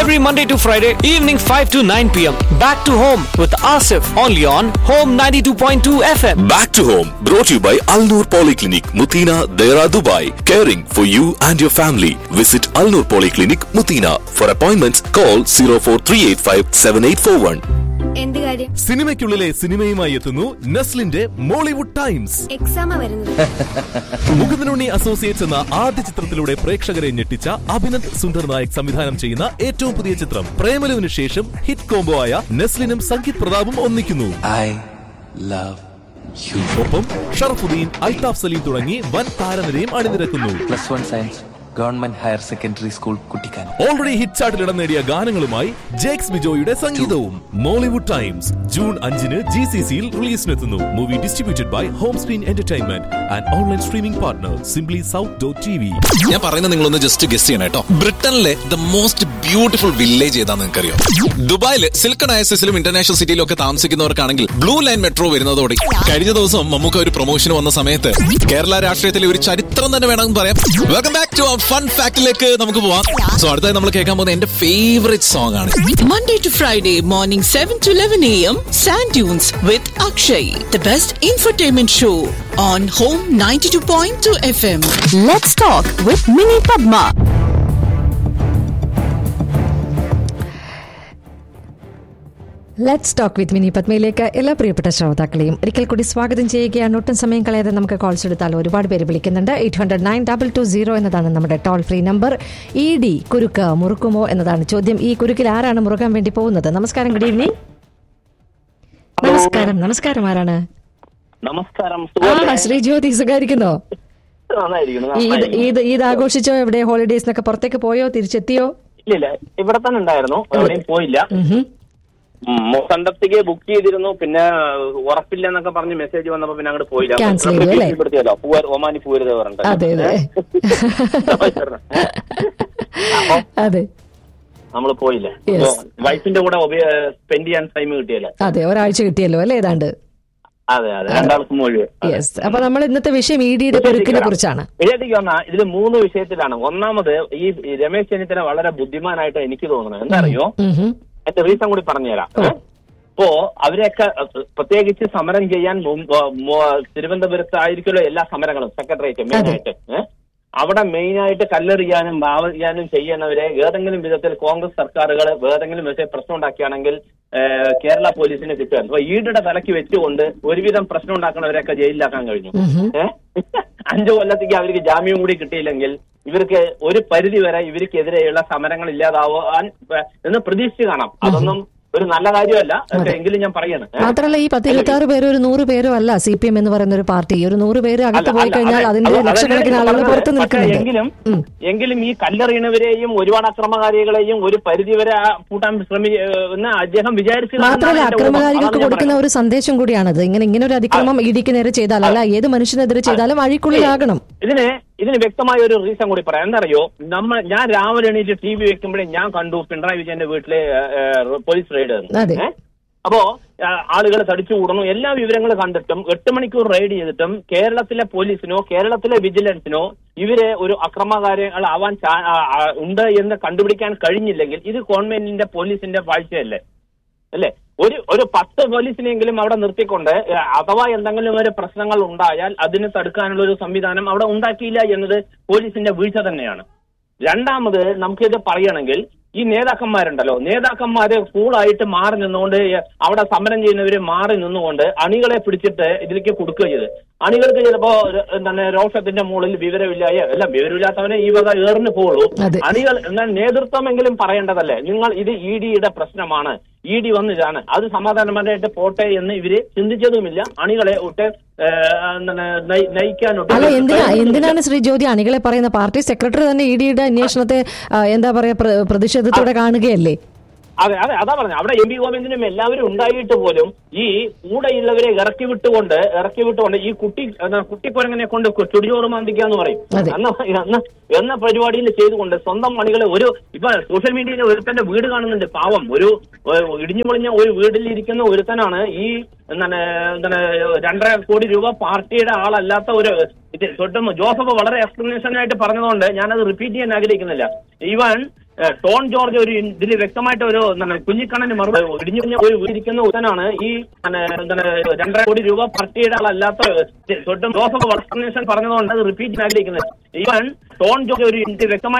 every Monday to Friday, evening 5 to 9 pm. Back to home with Asif, only on Home 92.2 FM. Back to home, brought to you by Alnur Polyclinic, Mutina, Dera, Dubai. Caring for you and your family. Visit Alnur Polyclinic, Mutina. For appointments, call 04385 7841. എന്ത് കാര്യം സിനിമയ്ക്കുള്ളിലെ സിനിമയുമായി എത്തുന്നു നസ്ലിന്റെ Mollywood times എക്സാമാ വരുന്നത് Mukundanunni associates എന്ന ആദ്യ ചിത്രത്തിലൂടെ പ്രേക്ഷകരെ ഞെട്ടിച്ച അഭിനന്ദ് സുന്ദർ നായക് സംവിധാനം ചെയ്യുന്ന ഏറ്റവും പുതിയ ചിത്രം പ്രേമലുവിന് ശേഷം ഹിറ്റ് കോംബോ ആയ നസ്ലിനും സംഗീത് പ്രതാപും ഒന്നിക്കുന്നു I love you. ഒപ്പം ഷറഫുദ്ദീൻ അൽതാഫ് സലീം തുടങ്ങി വൻ താരനിരയും അണിനിരക്കുന്നു Plus one science, government higher secondary school, Kutikan. Already hit ചാർട്ടിൽ ഇടം നേടിയ ഗാനങ്ങളുമായി ജേക്സ് ബിജോയുടെ സംഗീതവും മോളിവുഡ് ടൈംസ് ജൂൺ അഞ്ചിന് ജി സി സിയിൽ റിലീസിനെത്തുന്നു movie distributed by Home Screen Entertainment and online streaming partner Simply South dot T V ഞാൻ പറയുന്നത് നിങ്ങളൊന്ന് ജസ്റ്റ് ഗസ് ചെയ്യണം കേട്ടോ ബ്രിട്ടനിലെ ദ മോസ്റ്റ് ബ്യൂട്ടിഫുൾ വില്ലേജ് ഏതാന്ന് നിങ്ങൾക്കറിയോ ദുബായിൽ സിൽക്ക് ഡയസിസിലും ഇന്റർനാഷണൽ സിറ്റിയിലും ഒക്കെ താമസിക്കുന്നവർക്കാണെങ്കിൽ ബ്ലൂ ലൈൻ മെട്രോ വരുന്നതോടെ കഴിഞ്ഞ ദിവസം നമുക്ക് ഒരു പ്രൊമോഷൻ വന്ന സമയത്ത് കേരള രാഷ്ട്രീയത്തിലെ ഒരു ചരിത്രം തന്നെ വേണമെന്ന് പറയാം വെൽക്കം ബാക്ക് ടു ഫൺ ഫാക്ടിലേക്ക് നമുക്ക് പോവാം സോ അടുത്തായി നമ്മൾ കേൾക്കാൻ പോകുന്ന എന്റെ ഫേവറേറ്റ് സോങ് ആണ് Monday to Friday morning 7 to 11 a.m. Sand Dunes with Akshay, the best infotainment show on Home 92.2 FM. Let's talk with Mini Padma. Let's talk with Mini പത്മയിലേക്ക് എല്ലാ പ്രിയപ്പെട്ട ശ്രോതാക്കളെയും ഒരിക്കൽ കൂടി സ്വാഗതം ചെയ്യുകയാണ് ഒട്ടും സമയം കളയാതെ നമുക്ക് കോൾസ് എടുത്താൽ ഒരുപാട് പേര് വിളിക്കുന്നുണ്ട് eight hundred nine double two zero എന്നതാണ് നമ്മുടെ toll free number E D കുരുക്ക് മുറുക്കുമോ എന്നതാണ് ചോദ്യം ഈ കുരുക്കിൽ ആരാണ് മുറുക്കാൻ വേണ്ടി പോകുന്നത് നമസ്കാരം ഗുഡ് ഈവനിങ് നമസ്കാരം നമസ്കാരം ആരാണ് നമസ്കാരം ആ ശ്രീ ജ്യോതി സുഖായിരിക്കുന്നോ നന്നായിരിക്കുന്നു ഈ ഈദ് ഈദ് ഈദ് ആഘോഷിച്ചോ എവിടെ ഹോളിഡേസിനൊക്കെ പുറത്തേക്ക് പോയോ തിരിച്ചെത്തിയോ ഇല്ലില്ല ഇവിടെ തന്നെ ഉണ്ടായിരുന്നു എവിടെയും പോയില്ല ഉഹും. മൊസണ്ടത്തിക്ക് ബുക്ക് ചെയ്തിരുന്നു പിന്നെ ഉറപ്പില്ല എന്നൊക്കെ പറഞ്ഞ് മെസ്സേജ് വന്നപ്പോ പിന്നെ അങ്ങോട്ട് പോയില്ല Cancel ചെയ്തു അല്ലേ? ഭീഷണിപ്പെടുത്തിയല്ലോ പൂവാർ ഒമാനി പോരുത് പറഞ്ഞിട്ട് അതെ അതെ അതെ നമ്മൾ പോയില്ല Yes. വൈഫിന്റെ കൂടെ സ്പെൻഡ് ചെയ്യാൻ ടൈം കിട്ടിയല്ലേ അതെ ഒരാഴ്ച കിട്ടിയല്ലോ അല്ലേ ഏതാണ്ട് അതെ അതെ രണ്ടാൾക്കും ഒഴിവ് യെസ് അപ്പൊ നമ്മൾ ഇന്നത്തെ വിഷയം ഇ ഡിയുടെ പെരുക്കിനെ കുറിച്ചാണ് വിജയത്തിക്ക് വന്ന ഇതിൽ മൂന്ന് വിഷയത്തിലാണ് ഒന്നാമത് ഈ രമേശ് ചെന്നിത്തല വളരെ ബുദ്ധിമാനായിട്ട് എനിക്ക് തോന്നുന്നത് എന്താ അറിയോ ഉഹും. എന്റെ റീസൺ കൂടി പറഞ്ഞുതരാം ഏ? ഇപ്പോ അവരെയൊക്കെ അഹ്, പ്രത്യേകിച്ച് സമരം ചെയ്യാൻ മുമ്പ് മോ- തിരുവനന്തപുരത്ത് ആയിരിക്കുമല്ലോ എല്ലാ സമരങ്ങളും സെക്രട്ടേറിയറ്റ് മെയിൻ ആയിട്ട് ഏ? അവിടെ മെയിൻ ആയിട്ട് കല്ലെറിയാനും മാവറിയാനും ചെയ്യുന്നവരെ ഏതെങ്കിലും വിധത്തിൽ കോൺഗ്രസ് സർക്കാരുകൾ ഏതെങ്കിലും വിധത്തിൽ പ്രശ്നം ഉണ്ടാക്കുകയാണെങ്കിൽ ഏ, കേരള പോലീസിന് കിട്ടുകയാണ് അപ്പൊ ഈടിയുടെ തലയ്ക്ക് വെച്ചുകൊണ്ട് ഒരുവിധം പ്രശ്നം ഉണ്ടാക്കുന്നവരെയൊക്കെ ജയിലിലാക്കാൻ കഴിഞ്ഞു ഏ? അഞ്ചു കൊല്ലത്തേക്ക് അവർക്ക് ജാമ്യം കൂടി കിട്ടിയില്ലെങ്കിൽ ഇവർക്ക് ഒരു പരിധി വരെ ഇവർക്കെതിരെയുള്ള സമരങ്ങൾ ഇല്ലാതാവാൻ ഏ, എന്ന് പ്രതീക്ഷിച്ച് കാണാം അതൊന്നും ഒരു നല്ല കാര്യമല്ല പക്ഷേ എങ്കിലും ഞാൻ പറയാണ് ഏ? മാത്രമല്ല ഈ പത്ത് ഇരുപത്തി ആറ് പേരോ ഒരു നൂറ് പേരോ അല്ല സി പി എം എന്ന് പറയുന്ന ഒരു പാർട്ടി ഒരു നൂറ് പേര് അകത്ത് അല്ല, പോയി അല്ല, കഴിഞ്ഞാൽ അതെ, അതിന്റെ അത് ലക്ഷക്കണക്കിന് അതല്ലേ ആളുകൾ ഞാൻ പുറത്ത് പറഞ്ഞത്. പക്ഷേ നിൽക്കുന്നുണ്ട് എങ്കിലും ഉം. എങ്കിലും ഈ കല്ലെറിയണവരെയും ഒരുപാട് അക്രമകാരികളെയും ഒരു പരിധി വരെ ആ കൂട്ടാൻ ശ്രമി എന്ന് അദ്ദേഹം വിചാരിച്ചു മാത്രമല്ല അക്രമകാരികൾക്ക് കൊടുക്കുന്ന ഒരു സന്ദേശം കൂടിയാണത് ഇങ്ങനെ ഇങ്ങനെ ഒരു അതിക്രമം ഇടിക്ക് നേരെ ചെയ്താൽ അല്ല ഏത് മനുഷ്യനെതിരെ ചെയ്താലും അഴിക്കുള്ളിലാകണം ഇതിന് ഇതിന് വ്യക്തമായ ഒരു റീസൺ കൂടി പറയാം എന്തറിയോ നമ്മൾ ഞാൻ രാവിലെ എണീറ്റ് ടി വി വെക്കുമ്പോഴേ ഞാൻ കണ്ടു പിണറായി വിജയന്റെ വീട്ടിലെ പോലീസ് റെയ്ഡ് അതെ. അപ്പോ ആളുകൾ തടിച്ചു കൂടുന്നു എല്ലാ വിവരങ്ങളും കണ്ടിട്ടും എട്ട് മണിക്കൂർ റെയ്ഡ് ചെയ്തിട്ടും കേരളത്തിലെ പോലീസിനോ കേരളത്തിലെ വിജിലൻസിനോ ഇവരെ ഒരു അക്രമകാരികൾ ആവാൻ ചാ- ആ, ആ, ഉണ്ട് എന്ന് കണ്ടുപിടിക്കാൻ കഴിഞ്ഞില്ലെങ്കിൽ ഇത് ഗവൺമെന്റിന്റെ പോലീസിന്റെ വാഴ്ചയല്ലേ അല്ലേ ഒരു ഒരു പത്ത് പോലീസിനെങ്കിലും അവിടെ നിർത്തിക്കൊണ്ട് ഏ, അഥവാ എന്തെങ്കിലും ഒരു പ്രശ്നങ്ങൾ ഉണ്ടായാൽ അതിനെ തടുക്കാനുള്ള ഒരു സംവിധാനം അവിടെ ഉണ്ടാക്കിയില്ല എന്നത് പോലീസിന്റെ വീഴ്ച തന്നെയാണ് രണ്ടാമത് നമുക്കിത് പറയണമെങ്കിൽ ഈ നേതാക്കന്മാരുണ്ടല്ലോ നേതാക്കന്മാര് കൂളായിട്ട് മാറി നിന്നുകൊണ്ട് അവിടെ സമരം ചെയ്യുന്നവര് മാറി നിന്നുകൊണ്ട് അണികളെ പിടിച്ചിട്ട് ഇതിലേക്ക് കൊടുക്കുക ചെയ്ത് അണികൾക്ക് ചിലപ്പോ ഒരു- എന്താണ് രോഷത്തിന്റെ മുകളിൽ വിവരമില്ലായ അല്ല വിവരമില്ലാത്തവനെ ഈ വക ഏറിന് പോകുള്ളൂ അതെ. അണികൾ എന്നാൽ നേതൃത്വമെങ്കിലും പറയേണ്ടതല്ലേ നിങ്ങൾ ഇത് ഇ ഡിയുടെ പ്രശ്നമാണ് ഇ ഡി വന്ന് ഇതാണ് അത് സമാധാനപരമായിട്ട് പോട്ടെ എന്ന് ഇവര് ചിന്തിച്ചതുമില്ല അണികളെ ഒട്ട് ഏ, എന്താണ് നയി- നയിക്കാനൊട്ട് അല്ല എന്തിനാ എന്തിനാണ് ശ്രീ ജ്യോതി അണികളെ പറയുന്ന പാർട്ടി സെക്രട്ടറി തന്നെ ഇ ഡിയുടെ അന്വേഷണത്തെ ആ, എന്താ പറയാ പ്ര- പ്രതിഷേധത്തോടെ കാണുകയല്ലേ അതെ അതെ അതാ പറഞ്ഞു അവിടെ എം പി ഗോവിന്ദനും എല്ലാവരും ഉണ്ടായിട്ട് പോലും ഈ കൂടെയുള്ളവരെ ഇറക്കി വിട്ടുകൊണ്ട് ഇറക്കി വിട്ടുകൊണ്ട് ഈ കുട്ടി എന്താ, കുട്ടിക്കുരങ്ങനെ കൊണ്ട് കു- ചുടിയോറ് മാന്തിക്കാന്ന് പറയും അതെ. എന്ന എന്ന എന്ന പരിപാടിയിൽ ചെയ്തുകൊണ്ട് സ്വന്തം അണികളെ ഒരു ഇപ്പൊ സോഷ്യൽ മീഡിയയിൽ ഒരുത്തന്റെ വീട് കാണുന്നുണ്ട് പാവം ഒരു ഏഹ്, ഇടിഞ്ഞു പൊളിഞ്ഞ ഒരു വീട്ടിൽ ഇരിക്കുന്ന ഒരുത്തനാണ് ഈ എന്താണ് എന്താണ് രണ്ടര കോടി രൂപ പാർട്ടിയുടെ ആളല്ലാത്ത ഒരു ഇത് തൊട്ടും ജോസഫ് വളരെ എക്സ്പ്ലനേഷൻ ആയിട്ട് പറഞ്ഞതുകൊണ്ട് ഞാനത് റിപ്പീറ്റ് ചെയ്യാൻ ആഗ്രഹിക്കുന്നില്ല ഇവൻ ഏ, ടോൺ ജോർജ് ഒരു ഇതിൽ വ്യക്തമായിട്ട് ഒരു എന്താണ് കുഞ്ഞിക്കണ്ണന് മറുപടി ഇടിഞ്ഞു കുഞ്ഞ ഒരു ഇരിക്കുന്ന ഉത്തനാണ് ഈ എന്താണ് എന്താണ് രണ്ടര കോടി രൂപ പാർട്ടിയുടെ ആളല്ലാത്ത തൊട്ടും ജോസഫ് വളർന്നേഷൻ പറഞ്ഞതുകൊണ്ട് അത് റിപ്പീറ്റ് ആഗ്രഹിക്കുന്നത് ഇവൻ ടോൺ ജോർജ് ഒരു ഇത് വ്യക്തമായി